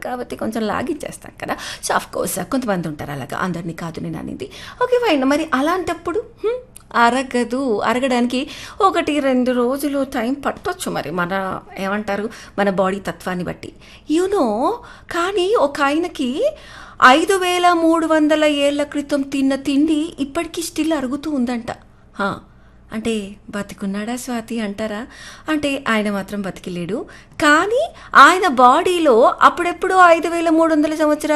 కాబట్టి కొంచెం లాగిచ్చేస్తాం కదా సో ఆఫ్ కోర్స్ కొంతమంది ఉంటారు అలాగా అందరినీ కాదు నేను అనేది ఓకే ఫైన్ మరి అలాంటప్పుడు హ్మ్, అరగదు అరగడానికి ఒకటి రెండు రోజులు టైం పట్టొచ్చు మరి మన ఏమంటారు మన బాడీ తత్వాన్ని బట్టి యూనో కానీ ఒక ఆయనకి ఐదు వేల మూడు వందల ఏళ్ల క్రితం తిన్న తిండి ఇప్పటికీ స్టిల్ అరుగుతూ ఉందంట హా, అంటే బతికున్నాడా స్వాతి అంటారా అంటే ఆయన మాత్రం బతికిలేడు కానీ ఆయన బాడీలో అప్పుడెప్పుడో ఐదు వేల మూడు వందల సంవత్సరాల